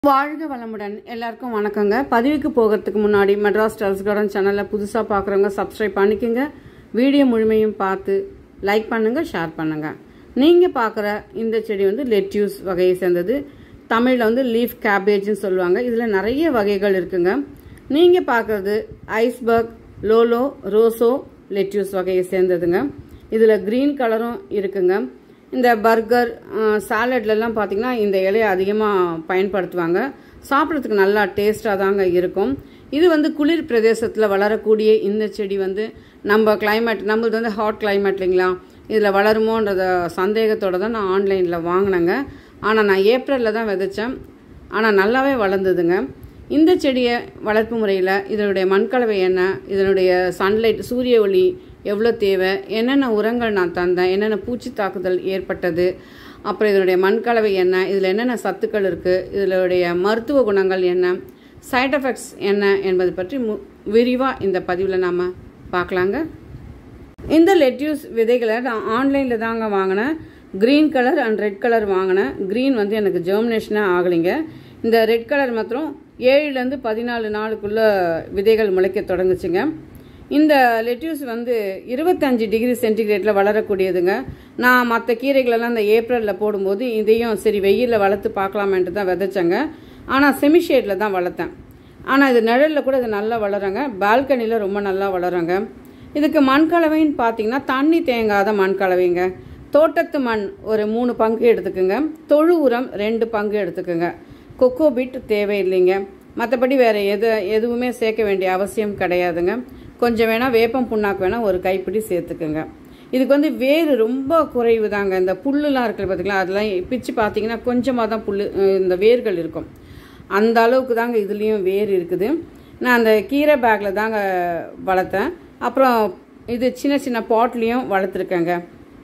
வாழ்க வளமுடன் எல்லாருக்கும் வணக்கங்க பதிவுக்கு போகிறதுக்கு முன்னாடி மெட்ராஸ் டெல்ஸ் கார்டன் சேனலை புதுசாக பார்க்குறவங்க சப்ஸ்கிரைப் பண்ணிக்கோங்க வீடியோ முழுமையும் பார்த்து லைக் பண்ணுங்கள் ஷேர் பண்ணுங்கள் நீங்கள் பார்க்குற இந்த செடி வந்து லெட்யூஸ் வகையை சேர்ந்தது தமிழில் வந்து லீஃப் கேபேஜ்னு சொல்லுவாங்க இதில் நிறைய வகைகள் இருக்குங்க நீங்கள் பார்க்குறது ஐஸ்பர்க் லோலோ ரோசோ லெட்யூஸ் வகையை சேர்ந்ததுங்க இதில் க்ரீன் கலரும் இருக்குங்க இந்த பர்கர் சாலட்லலாம் பார்த்தீங்கன்னா இந்த இலையை அதிகமாக பயன்படுத்துவாங்க சாப்பிட்றதுக்கு நல்லா டேஸ்ட்டாக தாங்க இருக்கும் இது வந்து குளிர் பிரதேசத்தில் வளரக்கூடிய இந்த செடி வந்து நம்ம கிளைமேட் நம்மளது வந்து ஹாட் கிளைமேட் இல்லைங்களா இதில் வளருமோன்றத சந்தேகத்தோடு தான் நான் ஆன்லைனில் வாங்கினேங்க ஆனால் நான் ஏப்ரலில் தான் விதைச்சேன் ஆனால் நல்லாவே வளர்ந்ததுங்க இந்த செடியை வளர்ப்பு முறையில் இதனுடைய மண்கலவை என்ன இதனுடைய சன்லைட் சூரிய ஒளி எவ்வளோ தேவை என்னென்ன உரங்கள் நான் தந்தேன் என்னென்ன பூச்சி தாக்குதல் ஏற்பட்டது அப்புறம் இதனுடைய மண்கலவை என்ன இதில் என்னென்ன சத்துக்கள் இருக்குது இதனுடைய மருத்துவ குணங்கள் என்ன சைட் எஃபெக்ட்ஸ் என்ன என்பது பற்றி மு விரிவாக இந்த பதிவில் நாம் பார்க்கலாங்க இந்த லெட்யூஸ் விதைகளை நான் ஆன்லைனில் தாங்க வாங்கினேன் green colour and red colour வாங்கினேன் க்ரீன் வந்து எனக்கு ஜெர்மினேஷனே ஆகலைங்க இந்த ரெட் கலர் மாத்திரம் ஏழுலேருந்து பதினாலு நாளுக்குள்ளே விதைகள் முளைக்க தொடங்குச்சுங்க இந்த லெட்யூஸ் வந்து இருபத்தஞ்சு டிகிரி சென்டிகிரேட்டில் வளரக்கூடியதுங்க நான் மற்ற கீரைகளெல்லாம் இந்த ஏப்ரலில் போடும்போது இதையும் சரி வெயிலில் வளர்த்து பார்க்கலாமேன்ட்டு தான் விதைச்சேங்க ஆனால் செமிஷேடில் தான் வளர்த்தேன் ஆனால் இது நிழலில் கூட இது நல்லா வளருங்க பால்கனியில் ரொம்ப நல்லா வளருங்க இதுக்கு மண் கலவைன்னு பார்த்தீங்கன்னா தண்ணி தேங்காத மண் கலவைங்க தோட்டத்து மண் ஒரு மூணு பங்கு எடுத்துக்கோங்க தொழு உரம் ரெண்டு பங்கு எடுத்துக்கோங்க கொக்கோ பீட் தேவையில்லைங்க மற்றபடி வேறு எது எதுவுமே சேர்க்க வேண்டிய அவசியம் கிடையாதுங்க கொஞ்சம் வேணால் வேப்பம் புண்ணாக்கு வேணால் ஒரு கைப்பிடி சேர்த்துக்குங்க இதுக்கு வந்து வேர் ரொம்ப குறைவு தாங்க இந்த புல்லுலாம் இருக்குது பார்த்தீங்களா அதெல்லாம் பிச்சு பார்த்தீங்கன்னா கொஞ்சமாக தான் புல் இந்த வேர்கள் இருக்கும் அந்த அளவுக்கு தாங்க இதுலேயும் வேர் இருக்குது நான் அந்த கீரை பேக்கில் தாங்க வளர்த்தேன் அப்புறம் இது சின்ன சின்ன பாட்லேயும் வளர்த்துருக்கேங்க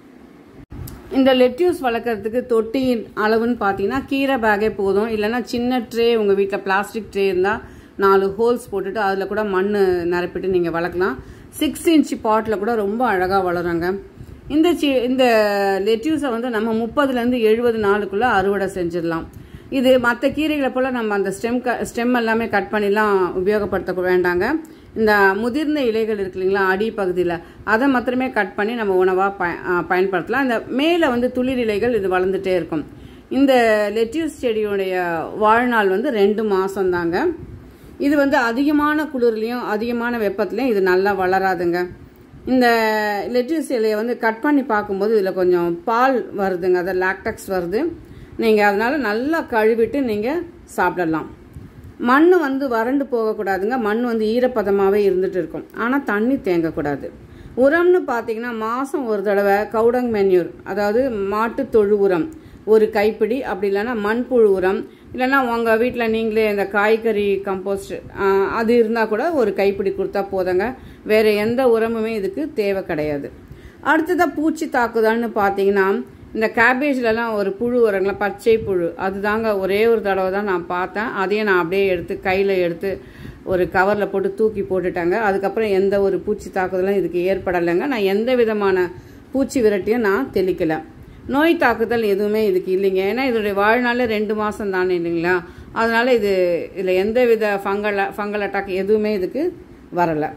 இந்த லெட்யூஸ் வளர்க்குறதுக்கு தொட்டியின் அளவுன்னு பார்த்தீங்கன்னா கீரை பேக்கே போதும் இல்லைன்னா சின்ன ட்ரே உங்கள் வீட்டில் பிளாஸ்டிக் ட்ரே இருந்தால் நாலு ஹோல்ஸ் போட்டுட்டு அதில் கூட மண் நிரப்பிட்டு நீங்கள் வளர்க்கலாம் சிக்ஸ் இன்ச் பாட்டில் கூட ரொம்ப அழகாக வளருங்க இந்த சி இந்த லெட்யூஸை வந்து நம்ம முப்பதுலேருந்து எழுபது நாளுக்குள்ளே அறுவடை செஞ்சிடலாம் இது மற்ற கீரைகளை போல் நம்ம அந்த ஸ்டெம் க ஸ்டெம் எல்லாமே கட் பண்ணிலாம் உபயோகப்படுத்த வேண்டாங்க இந்த முதிர்ந்த இலைகள் இருக்கு இல்லைங்களா அடி பகுதியில் அதை மாத்திரமே கட் பண்ணி நம்ம உணவாக ப பயன்படுத்தலாம் இந்த மேலே வந்து துளிர் இலைகள் இது வளர்ந்துட்டே இருக்கும் இந்த லெட்யூஸ் செடியுடைய வாழ்நாள் வந்து ரெண்டு மாதம் தாங்க இது வந்து அதிகமான குளிர்லையும் அதிகமான வெப்பத்துலையும் இது நல்லா வளராதுங்க இந்த லெட்யூஸ் இலையை வந்து கட் பண்ணி பார்க்கும்போது இதில் கொஞ்சம் பால் வருதுங்க அதை லாக்டக்ஸ் வருது நீங்கள் அதனால் நல்லா கழுவிட்டு நீங்கள் சாப்பிடலாம் மண் வந்து வறண்டு போகக்கூடாதுங்க மண் வந்து ஈரப்பதமாகவே இருந்துட்டு இருக்கும் ஆனால் தண்ணி தேங்கக்கூடாது உரம்னு பார்த்தீங்கன்னா மாதம் ஒரு தடவை கவுடங் மென்யூர் அதாவது மாட்டு தொழு உரம் ஒரு கைப்பிடி அப்படி இல்லைன்னா மண்புழு உரம் இல்லைன்னா உங்கள் வீட்டில் நீங்களே இந்த காய்கறி கம்போஸ்ட் அது இருந்தால் கூட ஒரு கைப்பிடி கொடுத்தா போதுங்க வேறு எந்த உரமுமே இதுக்கு தேவை கிடையாது அடுத்ததாக பூச்சி தாக்குதல்னு பார்த்தீங்கன்னா இந்த கேபேஜ்லலாம் ஒரு புழு வருங்களா பச்சை புழு அதுதாங்க ஒரே ஒரு தடவை தான் நான் பார்த்தேன் அதையும் நான் அப்படியே எடுத்து கையில் எடுத்து ஒரு கவரில் போட்டு தூக்கி போட்டுட்டாங்க அதுக்கப்புறம் எந்த ஒரு பூச்சி தாக்குதலும் இதுக்கு ஏற்படலைங்க நான் எந்த விதமான பூச்சி விரட்டியும் நான் தெளிக்கலை நோய் தாக்குதல் எதுவுமே இதுக்கு இல்லைங்க ஏன்னா இதோடைய வாழ்நாள் ரெண்டு மாதம் தானே இல்லைங்களா அதனால் இது இதில் எந்த வித ஃபங்கல் ஃபங்கல் அட்டாக் எதுவுமே இதுக்கு வரலை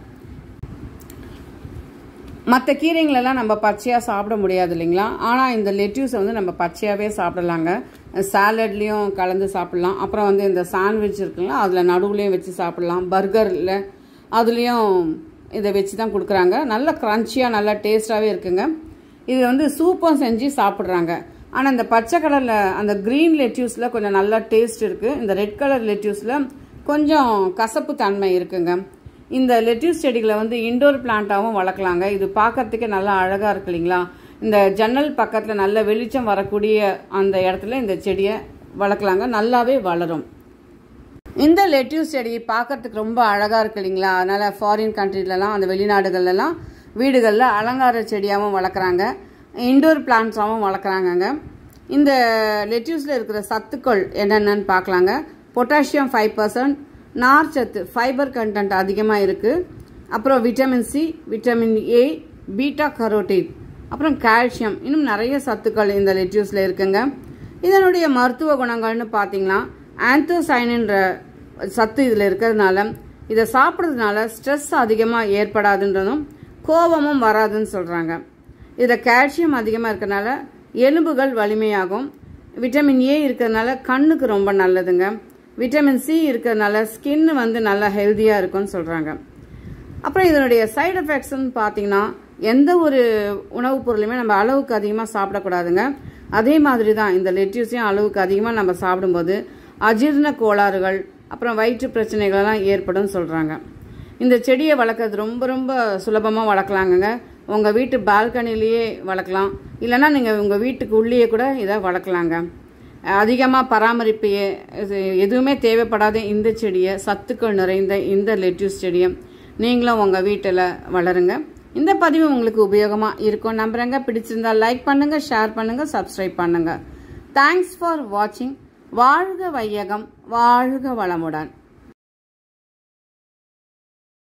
மற்ற கீரைங்களெல்லாம் நம்ம பச்சையாக சாப்பிட முடியாது இல்லைங்களா ஆனால் இந்த லெட்யூஸை வந்து நம்ம பச்சையாகவே சாப்பிடலாங்க சாலட்லேயும் கலந்து சாப்பிட்லாம் அப்புறம் வந்து இந்த சாண்ட்விச் இருக்குங்களா அதில் நடுவுலையும் வச்சு சாப்பிட்லாம் பர்கரில் அதுலேயும் இதை வச்சு தான் கொடுக்குறாங்க நல்ல க்ரன்ச்சியாக நல்லா டேஸ்ட்டாகவே இருக்குங்க இது வந்து சூப்பும் செஞ்சு சாப்பிட்றாங்க ஆனால் இந்த பச்சை கலரில் அந்த க்ரீன் லெட்யூஸில் கொஞ்சம் நல்லா டேஸ்ட் இருக்குது இந்த ரெட் கலர் லெட்யூஸில் கொஞ்சம் கசப்பு தன்மை இருக்குங்க இந்த லெட்யூஸ் செடிகளை வந்து இண்டோர் பிளான்ட்டாகவும் வளர்க்கலாங்க இது பார்க்கறதுக்கே நல்லா அழகாக இருக்கு இல்லைங்களா இந்த ஜன்னல் பக்கத்தில் நல்ல வெளிச்சம் வரக்கூடிய அந்த இடத்துல இந்த செடியை வளர்க்கலாங்க நல்லாவே வளரும் இந்த லெட்யூஸ் செடி பார்க்கறதுக்கு ரொம்ப அழகாக இருக்கு இல்லைங்களா அதனால் ஃபாரின் கண்ட்ரிலலாம் அந்த வெளிநாடுகள்லாம் வீடுகளில் அலங்கார செடியாகவும் வளர்க்குறாங்க இண்டோர் பிளான்ட்ஸாகவும் வளர்க்குறாங்கங்க இந்த லெட்யூஸில் இருக்கிற சத்துக்கள் என்னென்னு பார்க்கலாங்க பொட்டாசியம் ஃபைவ் பர்சன்ட் நார் சத்து ஃபைபர் கண்டென்ட் அதிகமாக இருக்குது அப்புறம் vitamin C vitamin A beta carotene அப்புறம் கால்சியம் இன்னும் நிறைய சத்துக்கள் இந்த லெட்யூஸில் இருக்குங்க இதனுடைய மருத்துவ குணங்கள்னு பார்த்தீங்கன்னா ஆந்தோசைனின்ற சத்து இதில் இருக்கிறதுனால இதை சாப்பிட்றதுனால ஸ்ட்ரெஸ் அதிகமாக ஏற்படாதுன்றதும் கோபமும் வராதுன்னு சொல்கிறாங்க இதில் கால்சியம் அதிகமாக இருக்கிறதுனால எலும்புகள் வலிமையாகும் விட்டமின் ஏ இருக்கிறதுனால கண்ணுக்கு ரொம்ப நல்லதுங்க விட்டமின் சி இருக்கிறதுனால ஸ்கின் வந்து நல்லா ஹெல்த்தியாக இருக்கும்னு சொல்கிறாங்க அப்புறம் இதனுடைய சைடு எஃபெக்ட்ஸ்னு பார்த்தீங்கன்னா எந்த ஒரு உணவுப் பொருளையுமே நம்ம அளவுக்கு அதிகமாக சாப்பிடக்கூடாதுங்க அதே மாதிரி தான் இந்த லெட்யூஸையும் அளவுக்கு அதிகமாக நம்ம சாப்பிடும்போது அஜீர்ண கோளாறுகள் அப்புறம் வயிற்று பிரச்சனைகளெல்லாம் ஏற்படும் சொல்கிறாங்க இந்த செடியை வளர்க்குறது ரொம்ப ரொம்ப சுலபமாக வளர்க்கலாங்கங்க உங்கள் வீட்டு பால்கனிலேயே வளர்க்கலாம் இல்லைன்னா நீங்கள் உங்கள் வீட்டுக்கு உள்ளேயே கூட இதை வளர்க்கலாங்க அதிகமாக பராமரிப்பு எ- இது எதுவுமே தேவைப்படாத இந்த செடியை சத்துக்கள் நிறைந்த இந்த லெட்யூஸ் செடியை நீங்களும் உங்கள் வீட்டில் வளருங்க இந்த பதிவு உங்களுக்கு உபயோகமாக இருக்கும் நம்புறேங்க பிடிச்சிருந்தா லைக் பண்ணுங்கள் ஷேர் பண்ணுங்கள் சப்ஸ்கிரைப் பண்ணுங்கள் தேங்க்ஸ் ஃபார் வாட்சிங் வாழ்க வையகம் வாழ்க வளமுடன்